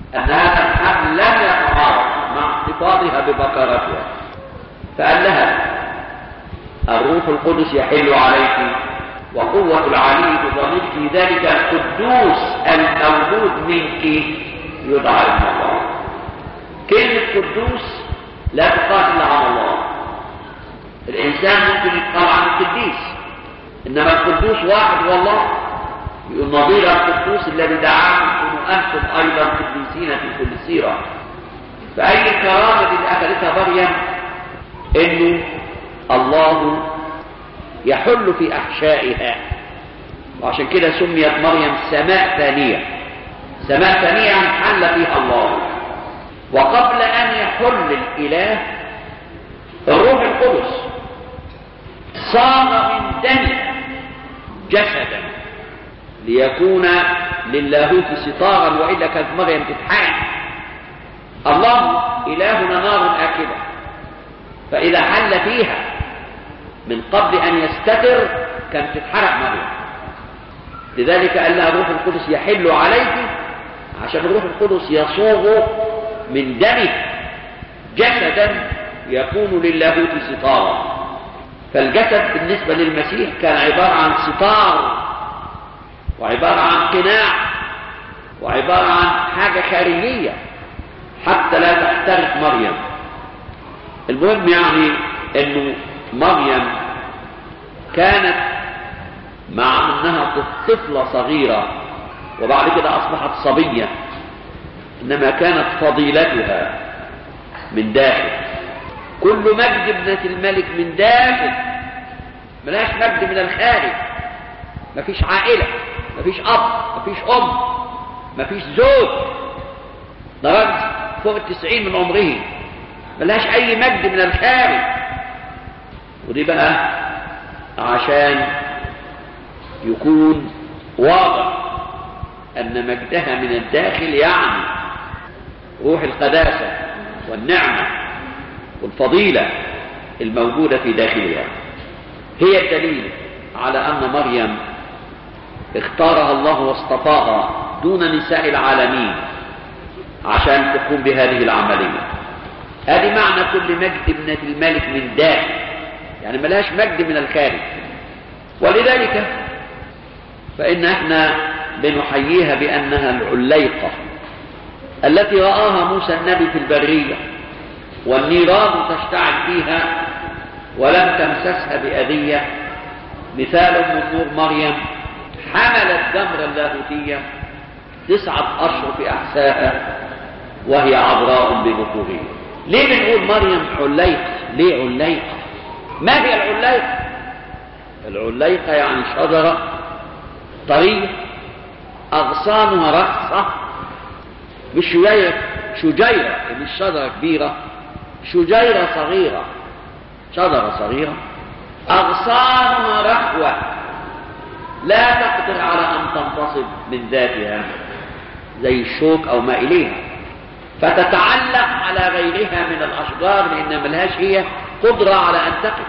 أن هذا الحمل لم يتعارض مع احتفاظها ببكرتها فقال لها الروح القدس يحل عليك وقوة العلي تضمن في ذلك القدوس المولود منك يدعى ابن الله كلمة قدوس لا تقال إلا على الله الإنسان ممكن يتقال عن القديس إنما القدوس واحد هو الله يقول نظير القدوس الذي دعاكم كونوا أنتم أيضا قديسين في كل سيرة فأي الكرامة اللي أخذتها مريم إنه الله يحل في أحشائها وعشان كده سميت مريم سماء ثانية سماء ثانية يعني حل فيها الله وقبل أن يحل الإله الروح القدس صار من دمه جسدا ليكون للاهوت ستارا وإلا كانت مريم تتحرق الله إلهنا نار آكلة فإذا حل فيها من قبل أن يستتر كانت تتحرق مريم لذلك قال لها الروح القدس يحل عليك عشان الروح القدس يصوغ من دمه جسدا يكون للاهوت ستارا فالجسد بالنسبة للمسيح كان عبارة عن ستار وعبارة عن قناع وعبارة عن حاجة خارجية حتى لا تحترق مريم المهم يعني انه مريم كانت مع انها طفلة صغيرة وبعد كده اصبحت صبية انما كانت فضيلتها من داخل كل مجد ابنة الملك من داخل ملاش مجد من الخارج مفيش عائلة مفيش اب مفيش ام مفيش زوج ده راجل فوق التسعين من عمره ملهاش اي مجد من الخارج ودي بقى عشان يكون واضح ان مجدها من الداخل يعني روح القداسة والنعمة والفضيلة الموجودة في داخلها هي الدليل على ان مريم اختارها الله واصطفاها دون نساء العالمين عشان تقوم بهذه العملية هذه معنى كل مجد ابنة الملك من داخل يعني ملهاش مجد من الخارج ولذلك فإن احنا بنحييها بأنها العليقة التي رآها موسى النبي في البرية والنيران تشتعل فيها ولم تمسسها بأذية مثال من نور مريم حملت جمر اللاهوتية تسعة أشهر في أحسائها وهي عذراء بذكورها ليه بنقول مريم عليقة ليه عليقة ما هي العليقة العليقة يعني شجرة طرية أغصانها رأسة مش شجيرة شجيرة مش شجرة كبيرة شجيرة صغيرة شجرة صغيرة أغصانها رخوة لا تقدر على أن تنتصب من ذاتها زي الشوك أو ما إليها فتتعلق على غيرها من الأشجار لأن ملهاش هي قدرة على أن تقف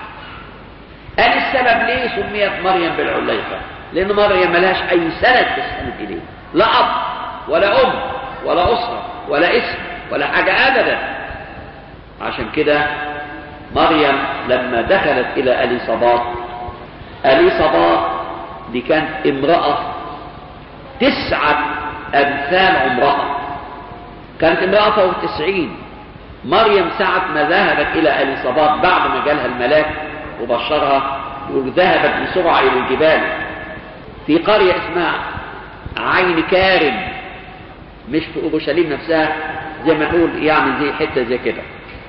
قال السبب ليه سميت مريم بالعليقة لأن مريم ملهاش أي سند تستند إليه لا أب ولا أم ولا أسرة ولا اسم ولا حاجة أبدا عشان كده مريم لما دخلت إلى أليصابات أليصابات دي كانت امرأة تسعة أمثال عمرها كانت امرأة فوق التسعين مريم ساعة ما ذهبت إلى أليصابات بعد ما جالها الملاك وبشرها يقول ذهبت بسرعة إلى الجبال في قرية اسمها عين كارم مش في أورشليم نفسها زي ما نقول يعني زي حتة زي كده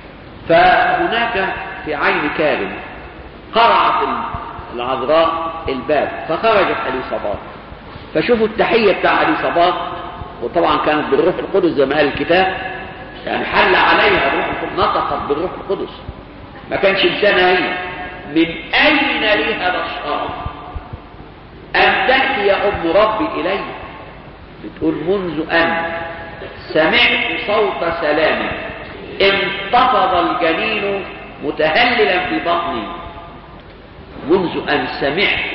فهناك في عين كارم قرعت العذراء الباب فخرجت أليصابات فشوفوا التحية بتاع أليصابات وطبعا كانت بالروح القدس زي ما قال الكتاب يعني حل عليها الروح القدس نطقت بالروح القدس ما كانش لسانها هي من أين لي هذا الشرف أن تأتي يا أم ربي إلي بتقول منذ أن سمعت صوت سلام انتفض الجنين متهللا في بطني منذ أن سمعت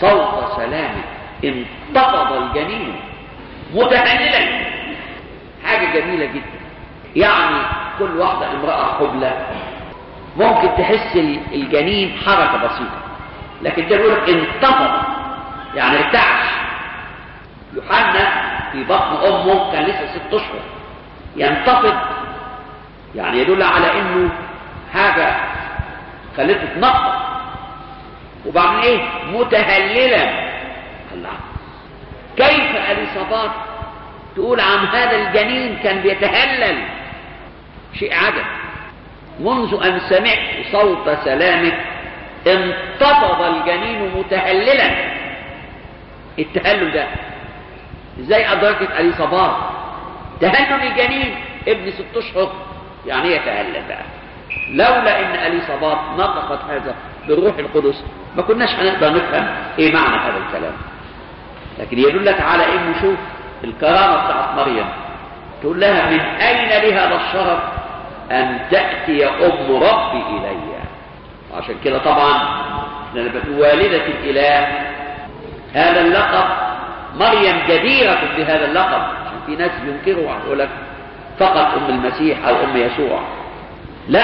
صوت سلام انتفض الجنين متهللا حاجة جميلة جدا يعني كل واحدة امرأة حبلى ممكن تحس الجنين حركة بسيطة لكن ده بيقول انتفض يعني ارتعش يوحنا في بطن امه كان لسه ست اشهر ينتفض يعني يدل على انه حاجة خلته تنقط وبعدين ايه متهللا الله كيف اليصابات تقول عن هذا الجنين كان بيتهلل شيء عجب منذ ان سمعت صوت سلامك انتفض الجنين متهللا التهلل ده ازاي ادركت اليصابات تهلل الجنين ابن ست اشهر يعني ايه يتهلل بقى لولا ان اليصابات نطقت هذا بالروح القدس ما كناش هنقدر نفهم ايه معنى هذا الكلام لكن يدلك على انه شوف الكرامه بتاعت مريم تقول لها من اين لي هذا الشرف ان تاتي ام ربي الي عشان كده طبعا لما بتقول والده الاله هذا اللقب مريم جديره بهذا اللقب عشان في ناس ينكروا يقول لك فقط ام المسيح او ام يسوع لا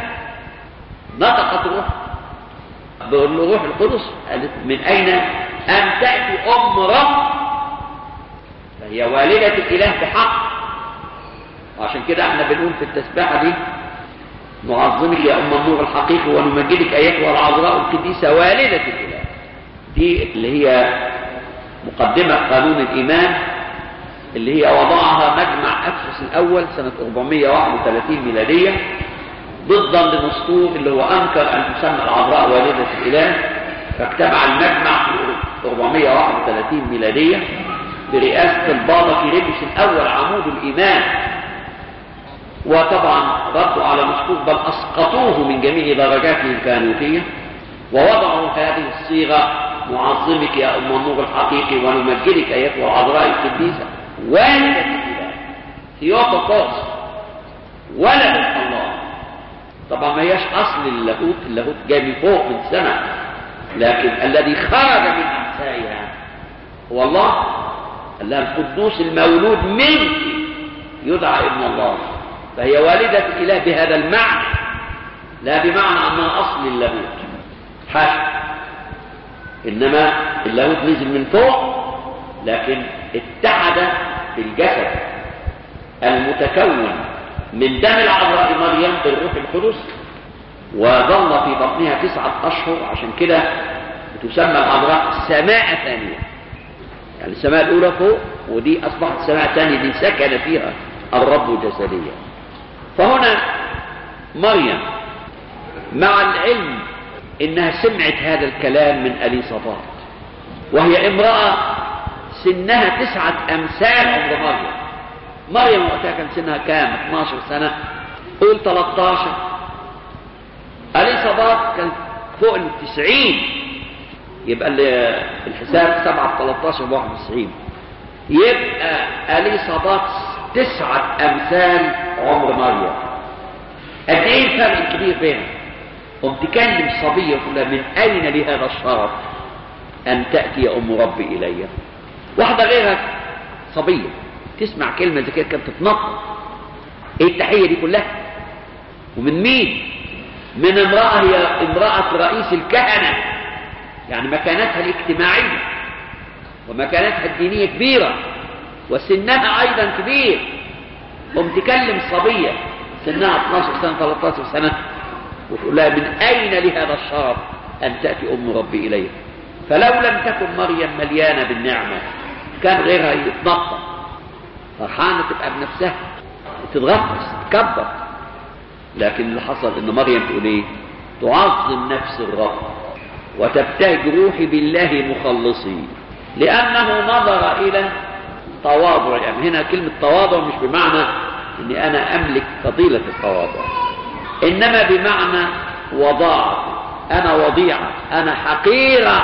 نطقت الروح بالروح القدس قالت من أين أن تأتي أم رب فهي والدة الإله بحق وعشان كده احنا بنقول في التسبيحة دي نعظمك يا أم النور الحقيقي ونمجدك أيتها العذراء القديسة والدة الإله دي اللي هي مقدمة قانون الإيمان اللي هي وضعها مجمع أفسس الأول سنة 431 ميلادية ضدا لنسطور اللي هو انكر ان تسمى العذراء والده الاله فاجتمع المجمع في 431 ميلاديه برئاسه البابا كيرلس الاول عمود الايمان وطبعا ردوا على نسطور بل اسقطوه من جميع درجاته الكهنوتيه ووضعوا هذه الصيغه نعظمك يا ام النور الحقيقي ونمجدك ايتها العذراء القديسه والده الاله ثيوتوكوس ولد الله طبعا ما هياش اصل اللاهوت اللاهوت جاي من فوق من السماء لكن الذي خرج من احسائها هو الله الله القدوس المولود منك يدعى ابن الله فهي والدة الإله بهذا المعنى لا بمعنى أنها أصل اللاهوت حاشا إنما اللاهوت نزل من فوق لكن اتحد بالجسد المتكون من دم العذراء مريم بالروح القدس وظل في بطنها تسعة أشهر عشان كده تسمى العذراء سماء ثانية يعني السماء الأولى فوق ودي أصبحت سماء ثانية دي سكن فيها الرب جسديا فهنا مريم مع العلم إنها سمعت هذا الكلام من أليصفات وهي امرأة سنها تسعة أمثال عمر مريم مريم وقتها كان سنها كام 12 سنة قول 13 أليصابات كان فوق ال 90 يبقى الحساب 7 13 ب 91 يبقى أليصابات تسعة أمثال عمر مريم قد إيه الفرق الكبير بينهم قم تكلم صبية كلها من أين لهذا الشرف أن تأتي أم ربي إلي واحدة غيرها صبية تسمع كلمة زي كده كانت تتنطط ايه التحية دي كلها ومن مين من امرأة هي امرأة رئيس الكهنة يعني مكانتها الاجتماعية ومكانتها الدينية كبيرة وسنها ايضا كبير قم تكلم صبية سنها 12 سنة 13 سنة وتقول لها من اين لهذا الشرف ان تأتي ام ربي اليه فلو لم تكن مريم مليانة بالنعمة كان غيرها يتنطط فرحانة تبقى بنفسها تتغطس تكبر لكن اللي حصل ان مريم تقول ايه تعظم نفس الرب وتبتهج روحي بالله مخلصي لانه نظر الى تواضع يعني هنا كلمة تواضع مش بمعنى اني انا املك فضيلة التواضع انما بمعنى وضاعة انا وضيعة انا حقيرة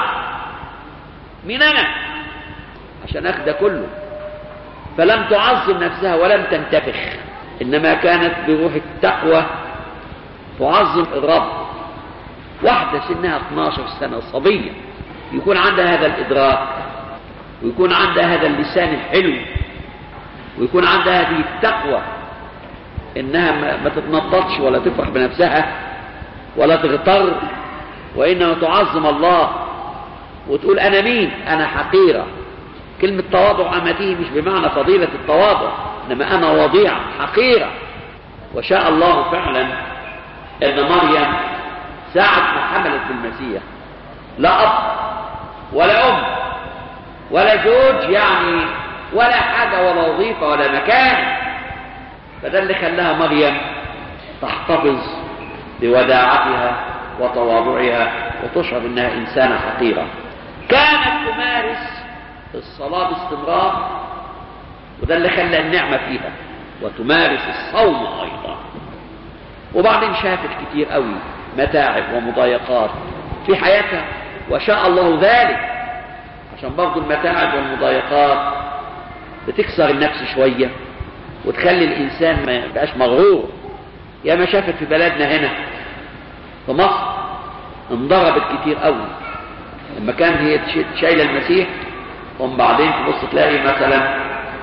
من انا عشان اخد كله فلم تعظم نفسها ولم تنتفخ انما كانت بروح التقوى تعظم الرب واحدة سنها 12 سنة صبية يكون عندها هذا الإدراك ويكون عندها هذا اللسان الحلو ويكون عندها هذه التقوى انها ما- ما تتنططش ولا تفرح بنفسها ولا تغتر وانما تعظم الله وتقول انا مين انا حقيره كلمه تواضع اما تيجي مش بمعنى فضيله التواضع انما انا وضيعه حقيره وشاء الله فعلا ان مريم ساعه ما حملت بالمسيح لا اب ولا ام ولا زوج يعني ولا حاجه ولا وظيفه ولا مكان فده اللي خلاها مريم تحتفظ بوداعتها وتواضعها وتشعر انها انسانه حقيره كانت تمارس الصلاه باستمرار وده اللي خلى النعمه فيها وتمارس الصوم ايضا وبعدين شافت كتير قوي متاعب ومضايقات في حياتها وشاء الله ذلك عشان برضه المتاعب والمضايقات بتكسر النفس شويه وتخلي الانسان ما يبقاش مغرور يا ما شافت في بلدنا هنا في مصر انضربت كتير قوي لما كانت هي تش- شايله المسيح ومن بعدين تبص تلاقي مثلا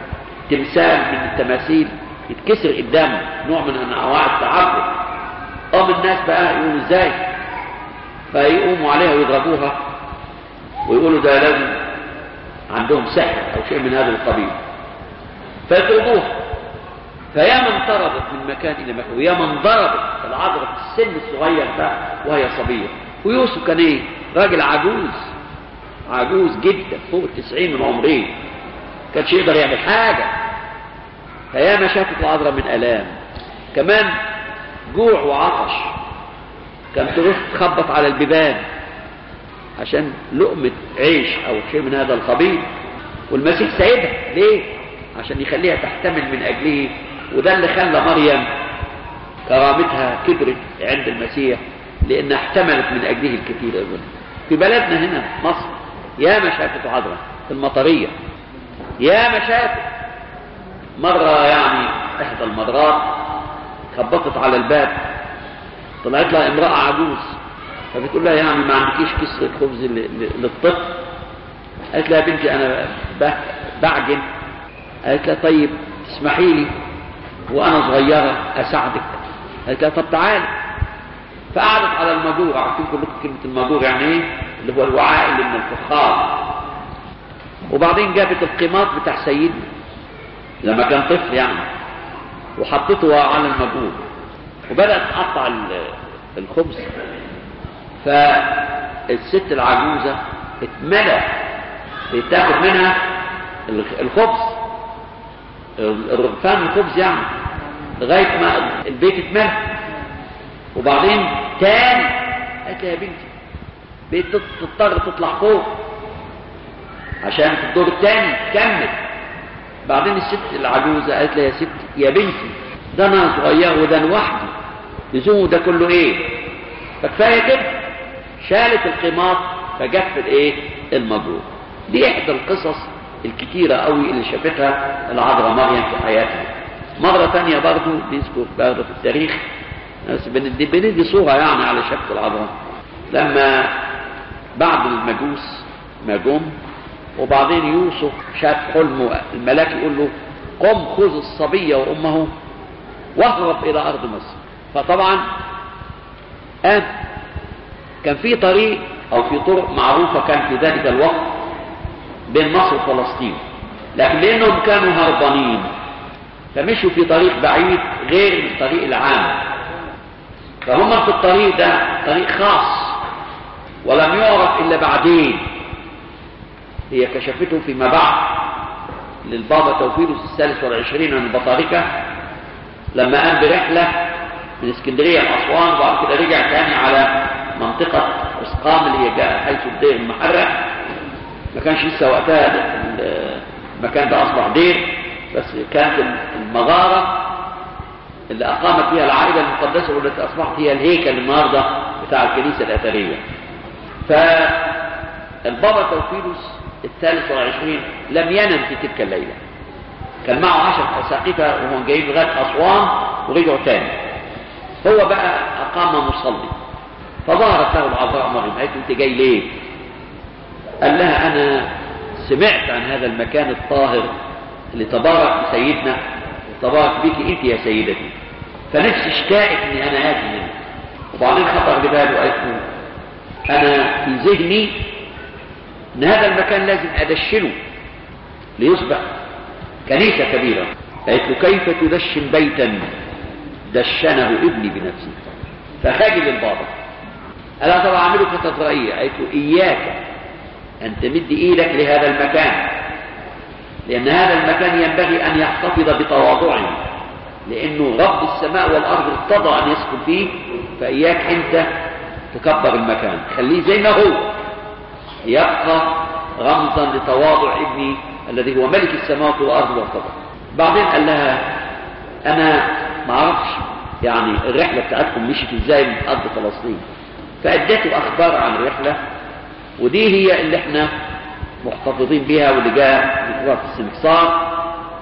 تمثال من التماثيل يتكسر قدامه نوع من انواع التعبد قام الناس بقى يقولوا ازاي فيقوموا عليها ويضربوها ويقولوا ده لازم عندهم سحر او شيء من هذا القبيل فيطردوها فيا من انطردت من مكان الى مكان ويا من ضربت العذراء في السن الصغير ده وهي صبيه ويوسف كان ايه راجل عجوز عجوز جدا فوق التسعين من عمره كانش يقدر يعمل حاجه فيا ما شافت العذراء من الام كمان جوع وعطش كان تروح تخبط على البيبان عشان لقمة عيش أو شيء من هذا القبيل والمسيح سايبها ليه؟ عشان يخليها تحتمل من أجله وده اللي خلى مريم كرامتها كبرت عند المسيح لأنها احتملت من أجله الكثير أيضا في بلدنا هنا مصر يا ما شافت عذراء في المطرية يا ما شافت مرة يعني إحدى المرات خبطت على الباب طلعت لها امرأة عجوز فبتقول لها يعني ما عندكيش كسرة خبز ل- ل- للطفل قالت لها يا بنتي انا ب- بعجن قالت لها طيب تسمحي لي وانا صغيرة اساعدك قالت لها طب تعالي فقعدت على المجور عارفين كلكم كلمة المجور يعني ايه اللي هو الوعاء اللي من الفخار وبعدين جابت القماط بتاع سيدنا لما كان طفل يعني وحطته على المجور وبدأت تقطع ال- الخبز فالست العجوزة اتملى بتاخد منها الخ- الخبز الرغفان الخبز يعني لغاية ما البيت اتملى وبعدين تاني قالت لها يا بنتي بقيت تط- تضطر تطلع فوق عشان في الدور الثاني تكمل بعدين الست العجوزة قالت لها يا ستي يا بنتي ده انا صغير وده انا وحدي لزومه ده كله ايه فكفايه كده شالت القماط فجت في الايه المجروح دي احدى القصص الكتيرة قوي اللي شافتها العذراء مريم في حياتها مرة تانية برضو بيذكر برضو في التاريخ بس بندي, بندي صورة يعني على شفت العذراء لما بعد المجوس ما جم وبعدين يوسف شاف حلمه الملاك يقول له قم خذ الصبية وأمه واهرب إلى أرض مصر فطبعا قام كان في طريق أو في طرق معروفة كان في ذلك الوقت بين مصر وفلسطين لكن لأنهم كانوا هربانين فمشوا في طريق بعيد غير الطريق العام فهم في الطريق ده طريق خاص ولم يعرف إلا بعدين هي كشفته فيما بعد للبابا توفيلوس الثالث والعشرين من البطاركة لما قام برحلة من اسكندرية لأسوان وبعد كده رجع تاني على منطقة اسقام اللي هي جاء حيث الدير المحرق ما كانش لسه وقتها المكان ده أصبح دير بس كانت المغارة اللي أقامت فيها العائلة المقدسة والتي أصبحت هي الهيكل النهاردة بتاع الكنيسة الأثرية فالبابا توفيلوس الثالث والعشرين لم ينم في تلك الليلة كان معه عشرة أساقفة وهم جايين لغاية أسوان ورجعوا تاني هو بقى أقام مصلي فظهرت له العذراء مريم قالت أنت جاي ليه؟ قال لها أنا سمعت عن هذا المكان الطاهر اللي تبارك بسيدنا وتبارك بك انت يا سيدتي فنفسي اشتاقت اني انا اجي منه وبعدين خطر لباله قالت له انا في ذهني ان هذا المكان لازم ادشنه ليصبح كنيسة كبيرة قالت له كيف تدشن بيتا دشنه ابني بنفسه فخاجل البابا قال طبعا اعمله كاتدرائية قالت له اياك ان تمد ايدك لهذا المكان لان هذا المكان ينبغي ان يحتفظ بتواضعه لانه رب السماء والارض ارتضى ان يسكن فيه فاياك انت تكبر المكان خليه زي ما هو يبقى رمزا لتواضع ابني الذي هو ملك السماوات والارض وارتضى بعدين قال لها انا ما اعرفش يعني الرحله بتاعتكم مشيت ازاي من ارض فلسطين فاديته اخبار عن الرحله ودي هي اللي احنا محتفظين بها واللي جاء ذكرها في السمسار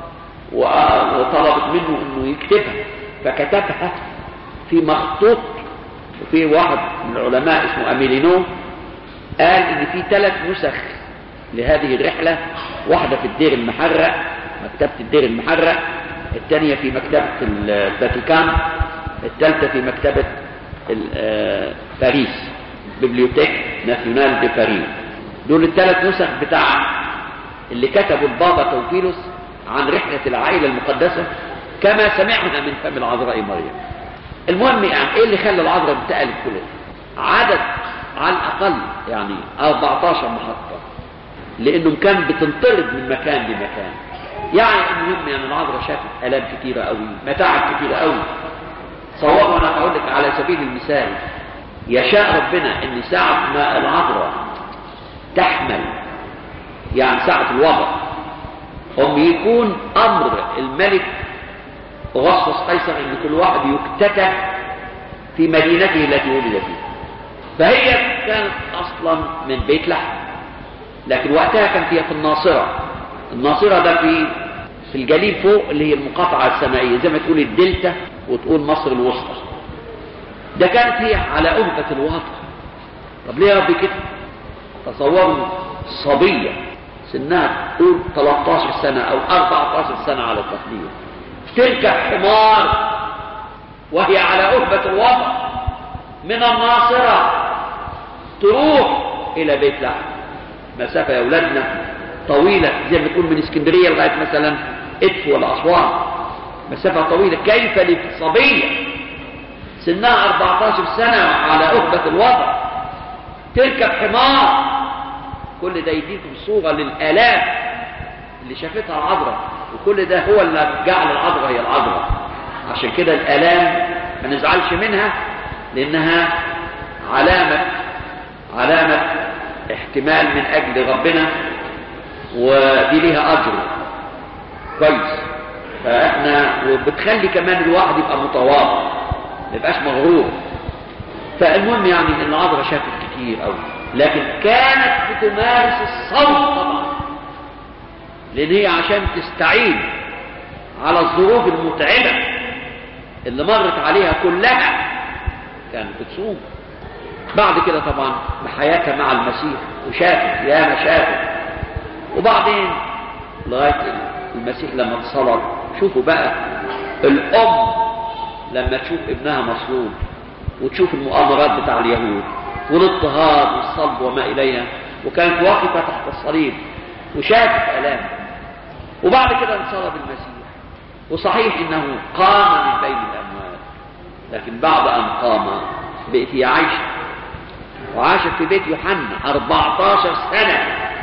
وطلبت منه انه يكتبها فكتبها في مخطوط وفي واحد من العلماء اسمه اميلينو قال ان في ثلاث نسخ لهذه الرحلة واحدة في الدير المحرق مكتبة الدير المحرق الثانية في مكتبة الفاتيكان الثالثة في مكتبة باريس بيبليوتيك ناسيونال دي باريس دول الثلاث نسخ بتاع اللي كتبوا البابا توفيلوس عن رحلة العائلة المقدسة كما سمعنا من فم العذراء مريم المهم يعني ايه اللي خلى العذراء انتقلت كل عدد على الاقل يعني 14 محطة لانه كان بتنطرد من مكان لمكان يعني المهم يعني العذراء شافت الام كتيرة قوي متاعب كتيرة قوي صوروا انا هقول لك على سبيل المثال يشاء ربنا ان ساعة ما العذراء تحمل يعني ساعة الوضع هم يكون امر الملك غصص قيصر ان كل واحد يكتتب في مدينته التي ولد فيها فهي كانت اصلا من بيت لحم لكن وقتها كانت هي في الناصرة الناصرة ده في في الجليل فوق اللي هي المقاطعة السمائية زي ما تقول الدلتا وتقول مصر الوسطى ده كانت هي على أهبة الوضع طب ليه يا ربي كده تصوروا صبية سنها تقول 13 سنة أو 14 سنة على التقدير تركب حمار وهي على أهبة الوضع من الناصرة تروح إلى بيت لحم مسافة يا أولادنا طويلة زي ما تقول من اسكندرية لغاية مثلا إدفو ولا أسوان مسافة طويلة كيف لصبية سنها 14 سنة على أهبة الوضع تركب حمار كل ده يديكم صورة للآلام اللي شافتها العذراء وكل ده هو اللي جعل العذراء هي العذراء عشان كده الآلام ما نزعلش منها لأنها علامة علامة احتمال من أجل ربنا ودي ليها أجر كويس فإحنا وبتخلي كمان الواحد يبقى متواضع ما يبقاش مغرور فالمهم يعني ان العذراء شافت كتير قوي لكن كانت بتمارس الصوم طبعا لان هي عشان تستعين على الظروف المتعبة اللي مرت عليها كلها كانت بتصوم بعد كده طبعا بحياتها مع المسيح وشافت يا ما شافت وبعدين لغاية المسيح لما اتصلب شوفوا بقى الأم لما تشوف ابنها مصلوب وتشوف المؤامرات بتاع اليهود والاضطهاد والصلب وما إليها وكانت واقفة تحت الصليب وشافت آلام وبعد كده انصلب المسيح وصحيح انه قام من بين الاموات لكن بعد ان قام بقت هي عايشه وعاشت في بيت يوحنا 14 سنه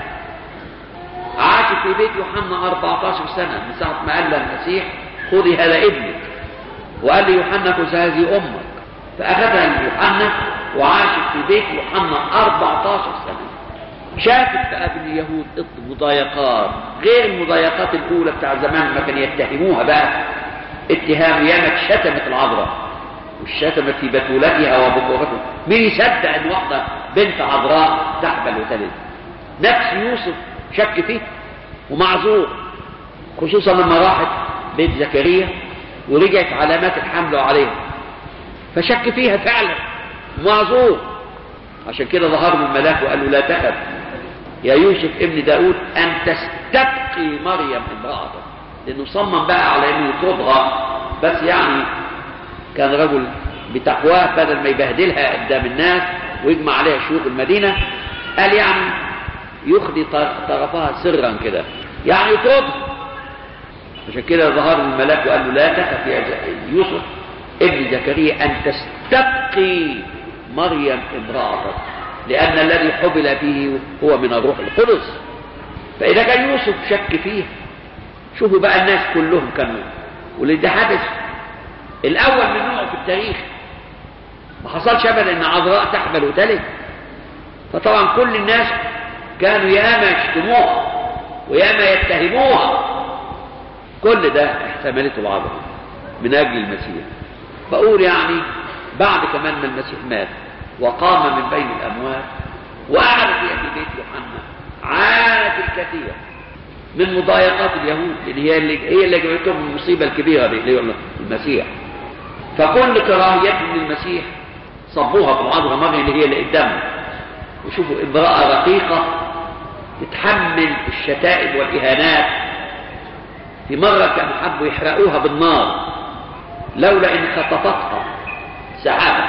عاشت في بيت يوحنا 14 سنه من ساعه ما قال المسيح خذي هذا ابنك وقال لي يوحنا خذ هذه امك فاخذها يوحنا وعاشت في بيت يوحنا 14 سنه شافت بقى في اليهود مضايقات غير المضايقات الاولى بتاع زمان ما كانوا يتهموها بقى اتهام ياما شتمت العذراء وشتمت في بتولتها وبكورتها مين يصدق ان واحده بنت عذراء تحبل وتلد نفس يوسف شك فيه ومعذور خصوصا لما راحت بيت زكريا ورجعت علامات الحمل عليها فشك فيها فعلا معذور عشان كده ظهر له الملاك وقال له لا تخف يا يوسف ابن داود أن تستبقي مريم امرأتك لأنه صمم بقى على أنه يطردها بس يعني كان رجل بتقواه بدل ما يبهدلها قدام الناس ويجمع عليها شيوخ المدينة قال يعني يخدي طرفها سرا كده يعني يطردها عشان كده ظهر الملاك وقال له لا تخف يا يوسف ابن زكريا أن تستبقي مريم امرأتك لأن الذي حبل فيه هو من الروح القدس فإذا كان يوسف شك فيه شوفوا بقى الناس كلهم كانوا واللي حدث الأول من نوعه في التاريخ ما حصلش أبدا إن عذراء تحمل وتلد فطبعا كل الناس كانوا ياما يشتموها وياما يتهموها كل ده احتملته العذراء من أجل المسيح بقول يعني بعد كمان ما المسيح مات وقام من بين الأموات وقعد في أهل بيت يوحنا عانت الكثير من مضايقات اليهود لأن هي اللي هي اللي جابتهم المصيبة الكبيرة دي اللي هو المسيح فكل كراهيتهم للمسيح صبوها في العذراء مريم اللي هي اللي قدامهم وشوفوا امرأة رقيقة تتحمل الشتائم والإهانات في مرة كانوا حبوا يحرقوها بالنار لولا إن خطفتها سحابة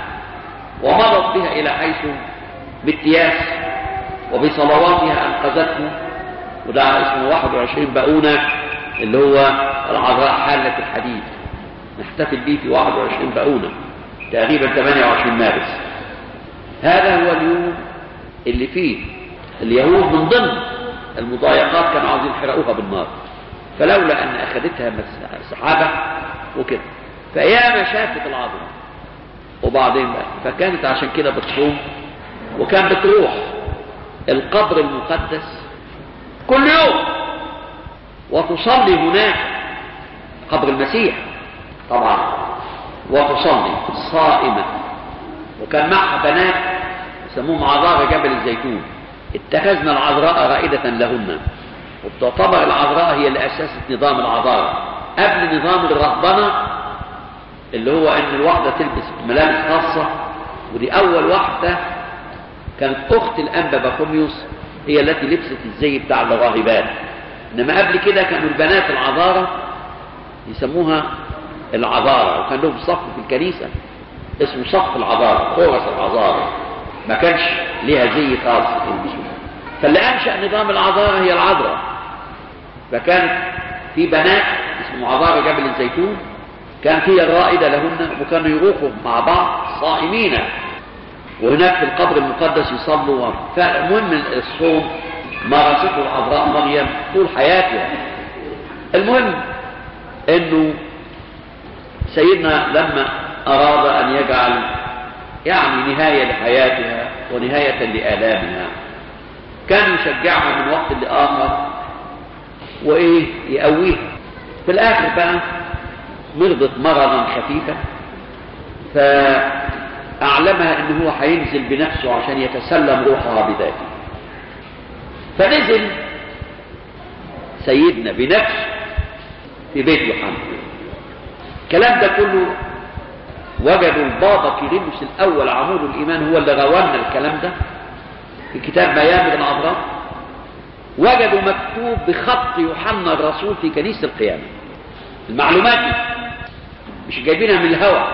ومضت بها إلى حيث باتياس وبصلواتها أنقذته وده اسمه 21 بقونة اللي هو العذراء حالة الحديث نحتفل به في 21 بقونة تقريبا 28 مارس هذا هو اليوم اللي فيه اليهود من ضمن المضايقات كانوا عاوزين يحرقوها بالنار فلولا أن أخذتها سحابة وكده فياما شافت العذراء وبعدين بقى فكانت عشان كده بتصوم وكان بتروح القبر المقدس كل يوم وتصلي هناك قبر المسيح طبعا وتصلي صائمة وكان معها بنات يسموهم عذارى جبل الزيتون اتخذنا العذراء رائدة لهن وتعتبر العذراء هي اللي أسست نظام العذارى قبل نظام الرهبنة اللي هو ان الواحدة تلبس ملابس خاصة ودي اول واحدة كانت اخت الانبا بكوميوس هي التي لبست الزي بتاع الراهبات انما قبل كده كانوا البنات العذارى يسموها العذارى وكان لهم صف في الكنيسة اسمه صف العذارى خورس العذارى ما كانش ليها زي خاص يلبسوه فاللي انشأ نظام العذارى هي العذراء فكانت في بنات اسمه عذارى جبل الزيتون كانت هي الرائدة لهن وكانوا يروحوا مع بعض صائمين وهناك في القبر المقدس يصلوا فالمهم الصوم مارسته العذراء مريم طول حياتها المهم انه سيدنا لما اراد ان يجعل يعني نهاية لحياتها ونهاية لآلامها كان يشجعها من وقت لآخر وإيه يقويها في الآخر بقى مرضت مرضا خفيفا فأعلمها أنه هو هينزل بنفسه عشان يتسلم روحها بذاته فنزل سيدنا بنفسه في بيت يوحنا الكلام ده كله وجدوا البابا كيرلس الأول عمود الإيمان هو اللي غوانا الكلام ده في كتاب ميامر العذراء وجدوا مكتوب بخط يوحنا الرسول في كنيسة القيامة المعلومات دي مش جايبينها من الهوى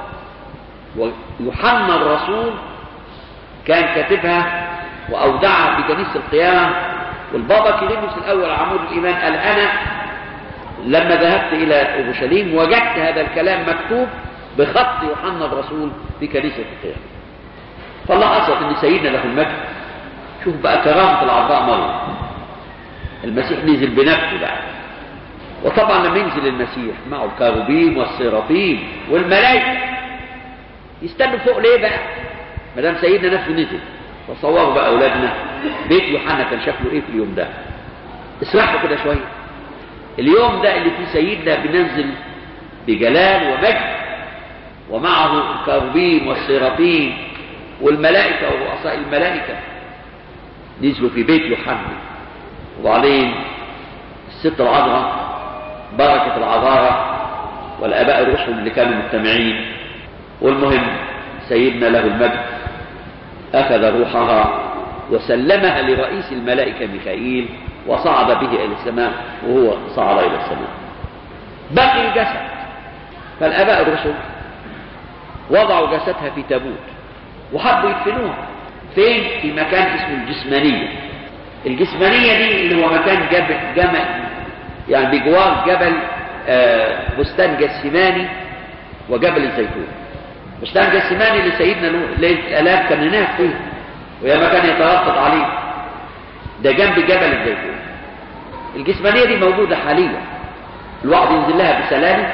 ويوحنا الرسول كان كاتبها وأودعها في كنيسة القيامة والبابا كيرلس الأول عمود الإيمان قال أنا لما ذهبت إلى أورشليم وجدت هذا الكلام مكتوب بخط يوحنا الرسول في كنيسة القيامة فالله حصل ان سيدنا له المجد شوف بقى كرامة العذراء مريم المسيح نزل بنفسه بقى وطبعا لما ينزل المسيح معه الكاروبيم والسيرافيم والملائكة يستنوا فوق ليه بقى ما دام سيدنا نفسه نزل تصوروا بقى اولادنا بيت يوحنا كان شكله ايه في اليوم ده اسرحوا كده شويه اليوم ده اللي فيه سيدنا بننزل بجلال ومجد ومعه الكاروبيم والسيرافيم والملائكة ورؤساء الملائكة نزلوا في بيت يوحنا وبعدين الست العذراء بركة العذارى والآباء الرسل اللي كانوا مجتمعين والمهم سيدنا له المجد أخذ روحها وسلمها لرئيس الملائكة ميخائيل وصعد به إلى السماء وهو صعد إلى السماء بقي الجسد فالآباء الرسل وضعوا جسدها في تابوت وحبوا يدفنوها فين؟ في مكان اسمه الجسمانية الجسمانية دي اللي هو مكان جبل جمل يعني بجوار جبل آه بستان جسماني وجبل الزيتون بستان جسماني اللي سيدنا ليلة الآلاف كان هناك فيه ويا مكان يتوقف عليه ده جنب جبل الزيتون الجسمانية دي موجودة حاليا الواحد ينزل لها بسلالم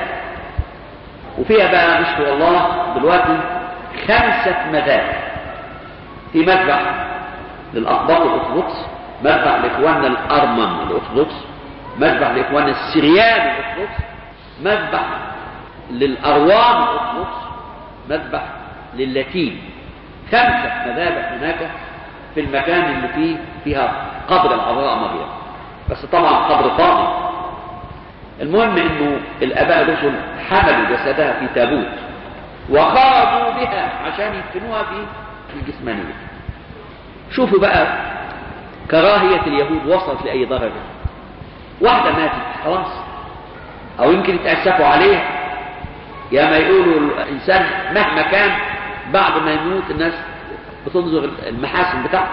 وفيها بقى نشكر الله دلوقتي خمسة مذابح في مذبح للأقباط الأرثوذكس مذبح لإخواننا الأرمن الأرثوذكس مذبح لإخواننا السريان الأرثوذكس مذبح للأروان الأرثوذكس مذبح للاتين خمسة مذابح هناك في المكان اللي فيه فيها قبر العذراء مريم بس طبعا قبر فاضي المهم انه الاباء الرسل حملوا جسدها في تابوت وخرجوا بها عشان يدفنوها في الجسمانية شوفوا بقى كراهية اليهود وصلت لأي درجة واحدة ماتت خلاص أو يمكن يتأسفوا عليها يا ما يقولوا الإنسان مهما كان بعد ما يموت الناس بتنظر المحاسن بتاعته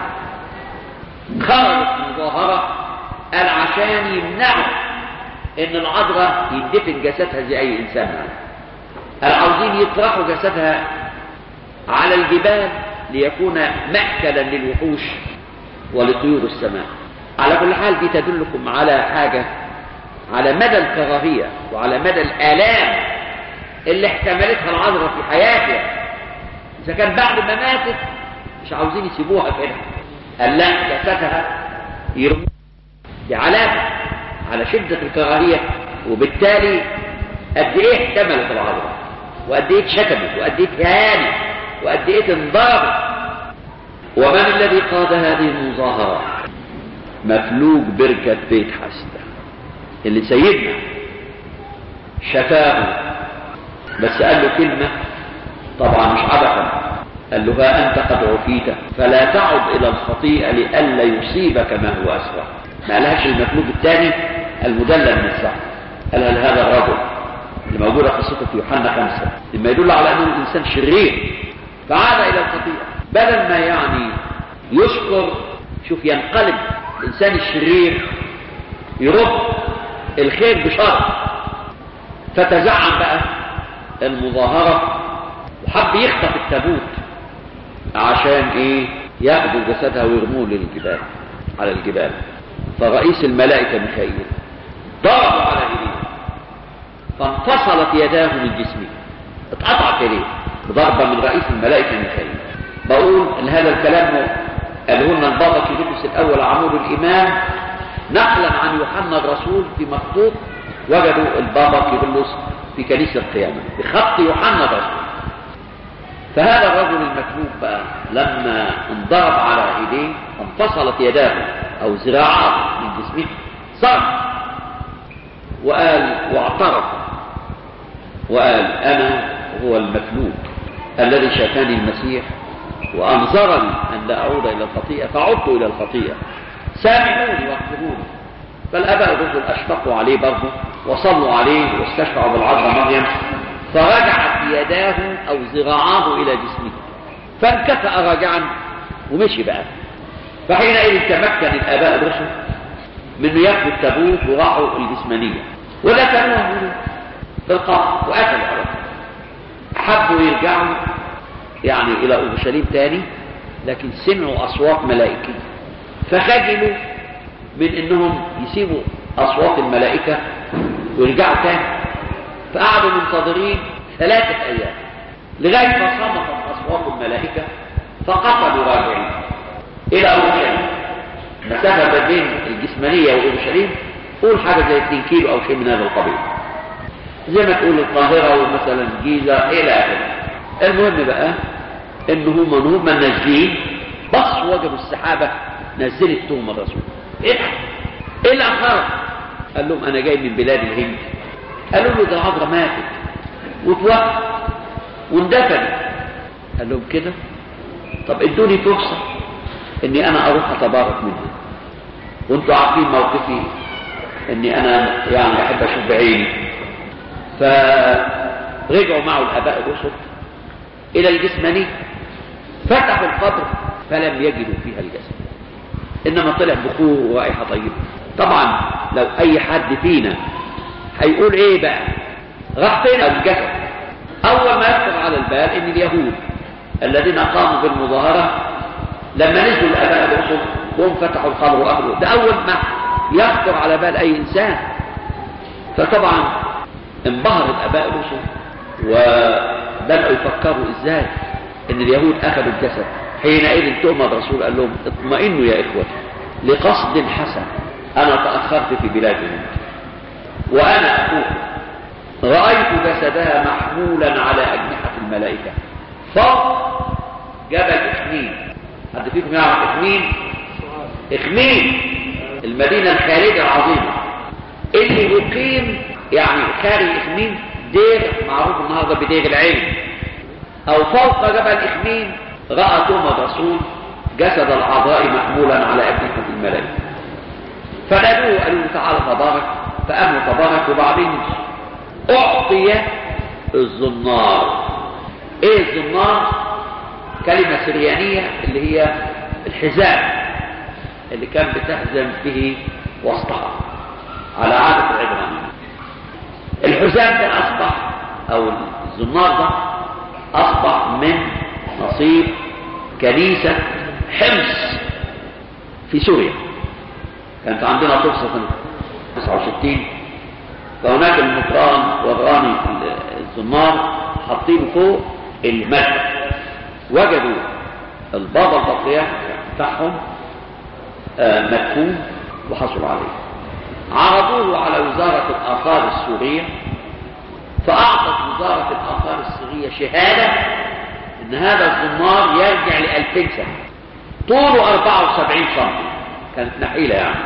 خرجت مظاهرة قال عشان يمنعوا ان العذراء يدفن جسدها زي اي انسان يعني. قال عاوزين يطرحوا جسدها على الجبال ليكون مأكلا للوحوش ولطيور السماء على كل حال دي تدلكم على حاجة على مدى الكراهية وعلى مدى الآلام اللي احتملتها العذراء في حياتها إذا كان بعد ما ماتت مش عاوزين يسيبوها كده قال لا جسدها يرموا دي علامة على شدة الكراهية وبالتالي قد ايه احتملت العذراء وقد ايه اتشتمت وقد ايه اتهانت وقد ايه انضربت ومن الذي قاد هذه المظاهرة مفلوج بركة بيت حسدة اللي سيدنا شفاه بس قال له كلمة طبعا مش عبثا قال له ها أنت قد عفيت فلا تعد إلى الخطيئة لئلا يصيبك ما هو أسوأ ما قالهاش المفلوج الثاني المدلل من الصح قالها لهذا الرجل اللي موجودة قصته في يوحنا خمسة لما يدل على أنه الإنسان شرير فعاد إلى الخطيئة بدل ما يعني يشكر شوف ينقلب الإنسان الشرير يرد الخير بشر فتزعم بقى المظاهرة وحب يخطف التابوت عشان ايه ياخدوا جسدها ويرموه للجبال على الجبال فرئيس الملائكة ميخائيل ضرب على ايديه فانفصلت يداه من جسمه اتقطعت يديه بضربة من رئيس الملائكة ميخائيل بقول ان هذا الكلام قاله لنا البابا كيرلس الاول عمود الايمان نقلا عن يوحنا الرسول في مخطوط وجدوا البابا كيرلس في كنيسة القيامة بخط يوحنا الرسول فهذا الرجل المكلوب بقى لما انضرب على ايديه انفصلت يداه او ذراعاه من جسمه صار وقال واعترف وقال انا هو المكلوب الذي شافاني المسيح وانظرني ان لا اعود الى الخطيئه فعدت الى الخطيئه سامحوني واغفروني فالاباء الرسل اشفقوا عليه برضه وصلوا عليه واستشفعوا بالعذراء مريم فرجعت يداه او ذراعاه الى جسمه فانكفأ راجعا ومشي بقى فحينئذ تمكن الاباء الرسل من ياخذوا التابوت وراحوا الجسمانيه ودفنوه في القبر وقتلوا على حبوا يرجعوا يعني الى اورشليم تاني لكن سمعوا اصوات ملائكيه فخجلوا من انهم يسيبوا اصوات الملائكه ويرجعوا تاني فقعدوا منتظرين ثلاثة أيام لغاية ما صمتت أصوات الملائكة فقتلوا راجعين إلى أورشليم مسافة ما بين الجسمانية وأورشليم قول حاجة زي 2 كيلو أو شيء من هذا القبيل زي ما تقول القاهرة ومثلا الجيزة إلى آخره المهم بقى إن هم هم نازلين بص وجدوا السحابة نزلت تهم الرسول إيه إيه الأخبار؟ قال لهم أنا جاي من بلاد الهند قالوا له ده العذراء ماتت وتوفت واندفنت قال لهم كده طب ادوني فرصة اني انا اروح اتبارك منها وانتوا عارفين موقفي اني انا يعني احب اشوف بعيني فرجعوا معه الاباء الرسل الى الجسماني فتحوا القبر فلم يجدوا فيها الجسد انما طلع بخور ورائحه طيبه طبعا لو اي حد فينا هيقول ايه بقى راح فين الجسد اول ما يخطر على البال ان اليهود الذين قاموا بالمظاهره لما نزلوا الاباء الرسل هم فتحوا القبر واخذوا ده اول ما يخطر على بال اي انسان فطبعا انبهر الاباء الرسل وبداوا يفكروا ازاي ان اليهود اخذوا الجسد حينئذ تؤمر الرسول قال لهم اطمئنوا يا اخوتي لقصد حسن انا تاخرت في بلادهم وانا اخوكم رايت جسدها محمولا على اجنحه الملائكه فوق جبل اخمين حد فيكم يعرف اخمين اخمين المدينه الخارجه العظيمه اللي يقيم يعني خارج اخمين دير معروف النهارده بدير العلم او فوق جبل اخمين راى توما الرسول جسد العذراء محمولا على اجنحه الملائكه فنادوه قالوا له تعالى تبارك فقام تبارك وبعدين اعطي الزنار ايه الزنار كلمه سريانيه اللي هي الحزام اللي كان بتحزم به وسطها على عاده العبرانيين الحزام ده اصبح او الزنار ده اصبح من نصيب كنيسة حمص في سوريا كانت عندنا فرصة 69 فهناك المطران وغراني الزمار حاطين فوق المادة وجدوا البابا البطريرك بتاعهم مدفون وحصلوا عليه عرضوه على وزارة الآثار السورية فأعطت وزارة الآثار السورية شهادة ان هذا الزمار يرجع ل 2000 سنه طوله 74 سم كانت نحيله يعني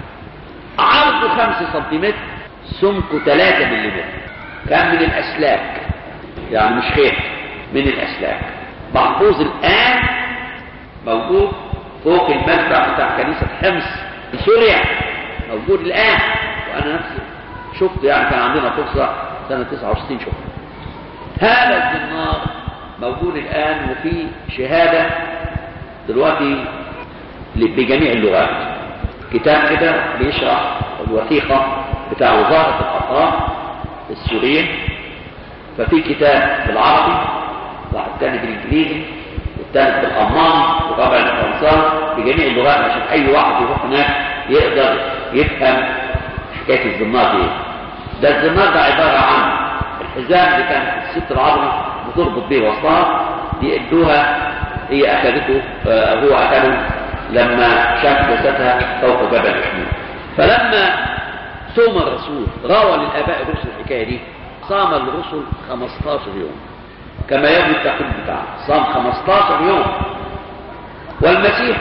عرضه 5 سم سمكه 3 ملم كان من الاسلاك يعني مش خيط من الاسلاك محفوظ الان موجود فوق المذبح بتاع كنيسه حمص في سوريا موجود الان وانا نفسي شفت يعني كان عندنا فرصه سنه 69 شفت هذا الزمار موجود الآن وفي شهادة دلوقتي بجميع اللغات كتاب كده بيشرح الوثيقة بتاع وزارة الآثار السورية ففي كتاب بالعربي واحد تاني بالإنجليزي والثالث بالألماني والرابع بالفرنساوي بجميع اللغات عشان أي واحد يروح هناك يقدر يفهم حكاية الزمار دي ده الزمار ده عبارة عن الحزام اللي كان الست العظمة بتربط به وسطها دي ادوها هي اخذته آه هو اخذه لما شاف جسدها فوق جبل احمد فلما صوم الرسول روى للاباء الرسل الحكايه دي صام الرسل 15 يوم كما يبدو التقليد بتاعه صام 15 يوم والمسيح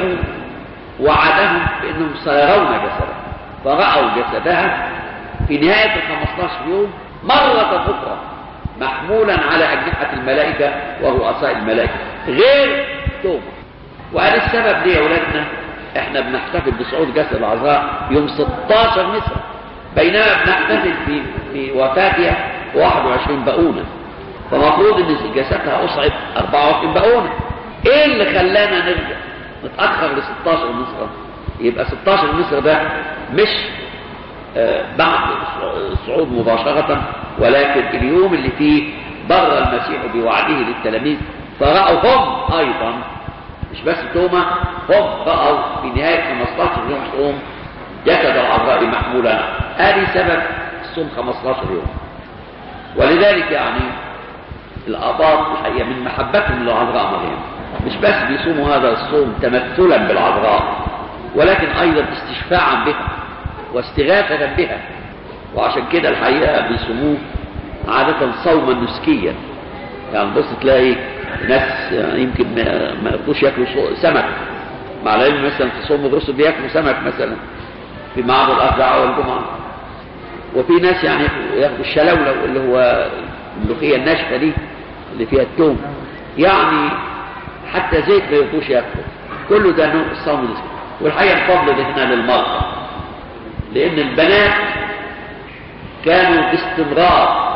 وعدهم بانهم سيرون جسدها فراوا جسدها في نهايه ال 15 يوم مره اخرى محمولا على أجنحة الملائكة ورؤساء الملائكة غير توبة وقال السبب ليه يا أولادنا احنا بنحتفل بصعود جسد العذراء يوم 16 مصر بينما بنحتفل في في وفاتها 21 بقونة فمفروض ان جسدها اصعد 24 بقونة ايه اللي خلانا نرجع نتأخر ل 16 مصر يبقى 16 مصر ده مش آه بعد الصعود مباشرة ولكن اليوم اللي فيه بر المسيح بوعده للتلاميذ فرأوا هم أيضا مش بس توما هم رأوا في نهاية 15 يوم صوم جسد العذراء محمولا هذه سبب الصوم 15 يوم ولذلك يعني الآباط الحقيقة من محبتهم للعذراء مريم مش بس بيصوموا هذا الصوم تمثلا بالعذراء ولكن أيضا استشفاعا بها واستغاثة بها وعشان كده الحقيقة بيسموه عادة صوما نسكيا يعني بص تلاقي ناس يمكن ما يقدروش ياكلوا سمك مع العلم مثلا في صوم الرسل بياكلوا سمك مثلا في معرض الأربعاء والجمعة وفي ناس يعني ياخدوا الشلولو اللي هو الملوخية الناشفة دي اللي فيها التوم يعني حتى زيت ما يقدروش ياكلوا كله ده نوع الصوم والحقيقة الفضل ده هنا للمرأة لأن البنات كانوا باستمرار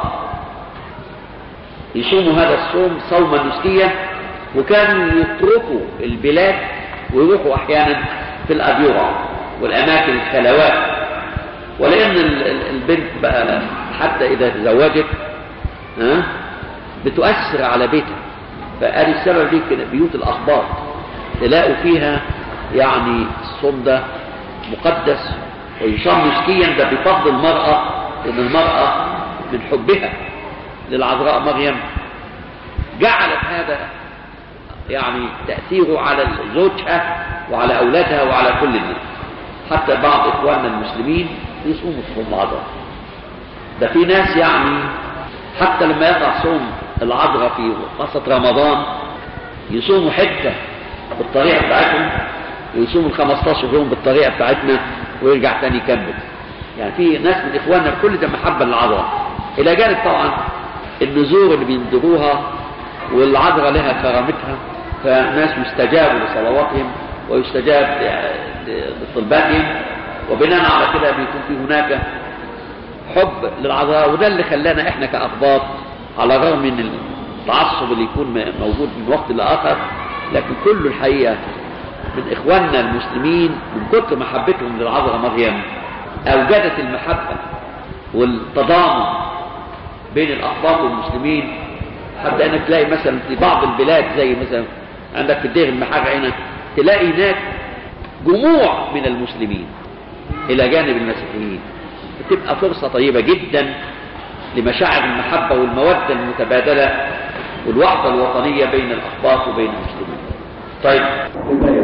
يصوموا هذا الصوم صوما نسكيا وكانوا يتركوا البلاد ويروحوا أحيانا في الأديرة والأماكن الخلوات ولأن البنت بقى حتى إذا تزوجت ها بتؤثر على بيتها فقال السبب دي كده بيوت الأخبار تلاقوا فيها يعني الصوم ده مقدس ويصام مسكيا ده بفضل المرأة لأن المرأة من حبها للعذراء مريم جعلت هذا يعني تأثيره على زوجها وعلى أولادها وعلى كل الناس حتى بعض إخواننا المسلمين يصوموا صوم العذراء ده في ناس يعني حتى لما يقع صوم العذراء في خاصة رمضان يصوموا حتة بالطريقة بتاعتهم ويصوموا ال 15 يوم بالطريقة بتاعتنا ويرجع تاني يكمل يعني في ناس من إخواننا كل ده محبة للعذراء إلى جانب طبعا النذور اللي بينذروها والعذراء لها كرامتها فناس يستجاب لصلواتهم ويستجاب لطلباتهم وبناء على كده بيكون في هناك حب للعذراء وده اللي خلانا احنا كأقباط على الرغم من التعصب اللي يكون موجود من وقت لآخر لكن كل الحقيقة من إخواننا المسلمين من كتر محبتهم للعذراء مريم أوجدت المحبة والتضامن بين الأقباط والمسلمين حتى انك تلاقي مثلا في بعض البلاد زي مثلا عندك في الدير المحاجة هنا تلاقي هناك جموع من المسلمين الى جانب المسيحيين بتبقى فرصة طيبة جدا لمشاعر المحبة والمودة المتبادلة والوحدة الوطنية بين الأخباط وبين المسلمين طيب